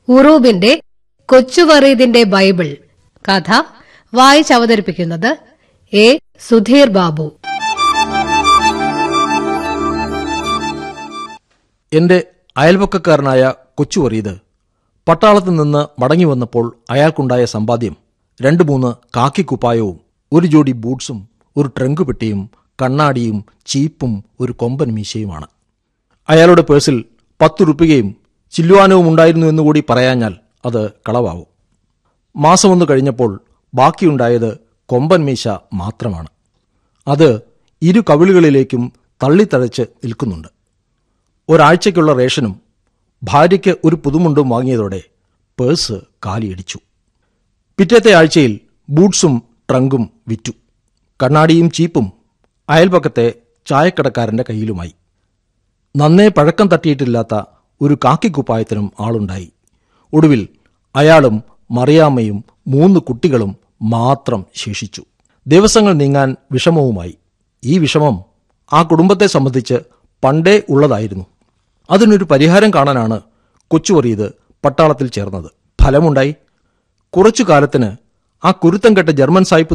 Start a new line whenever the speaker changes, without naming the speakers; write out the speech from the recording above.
ഉറൂബിന്റെ കൊച്ചുവറീദിന്റെ Bible കഥ വായിച്ചവതരിപ്പിക്കുന്നത് A Sudheer Babu
എന്റെ അയൽപക്കക്കാരനായ കൊച്ചു വറീദ് പട്ടാളത്തിൽ നിന്ന് മടങ്ങി വന്നപ്പോൾ അയാൾക്കുണ്ടായ സമ്പാദ്യം രണ്ടു മൂന്ന് കാക്കിക്കുപ്പായവും ഒരു ജോഡി ബൂട്ട്സും ഒരു ട്രങ്ക് പെട്ടിയും കണ്ണാടിയും ചീപ്പും ഒരു കൊമ്പൻ മീശയുമാണ് അയാളുടെ പേഴ്സിൽ പത്തു റുപ്പികയും ചില്ലുവാനവും ഉണ്ടായിരുന്നു എന്നുകൂടി പറയാഞ്ഞാൽ അത് കളവാവും മാസമൊന്ന് കഴിഞ്ഞപ്പോൾ ബാക്കിയുണ്ടായത് കൊമ്പൻ മീശ മാത്രമാണ് അത് ഇരു കവിളുകളിലേക്കും തള്ളിത്തഴച്ച് നിൽക്കുന്നുണ്ട് ഒരാഴ്ചയ്ക്കുള്ള റേഷനും ഭാര്യയ്ക്ക് ഒരു പുതുമുണ്ടും വാങ്ങിയതോടെ പേഴ്സ് കാലിയടിച്ചു പിറ്റത്തെ ആഴ്ചയിൽ ബൂട്ട്സും ട്രങ്കും വിറ്റു കണ്ണാടിയും ചീപ്പും അയൽപക്കത്തെ ചായക്കടക്കാരന്റെ കയ്യിലുമായി നന്നേ പഴക്കം തട്ടിയിട്ടില്ലാത്ത ഒരു കാക്കിക്കുപ്പായത്തിനും ആളുണ്ടായി ഒടുവിൽ അയാളും മറിയാമ്മയും മൂന്ന് കുട്ടികളും മാത്രം ശേഷിച്ചു ദിവസങ്ങൾ നീങ്ങാൻ വിഷമവുമായി ഈ വിഷമം ആ കുടുംബത്തെ സംബന്ധിച്ച് പണ്ടേ ഉള്ളതായിരുന്നു അതിനൊരു പരിഹാരം കാണാനാണ് കൊച്ചുവറീത് പട്ടാളത്തിൽ ചേർന്നത് ഫലമുണ്ടായി കുറച്ചു കാലത്തിന് ആ കുരുത്തം കെട്ട ജർമ്മൻ സായിപ്പ്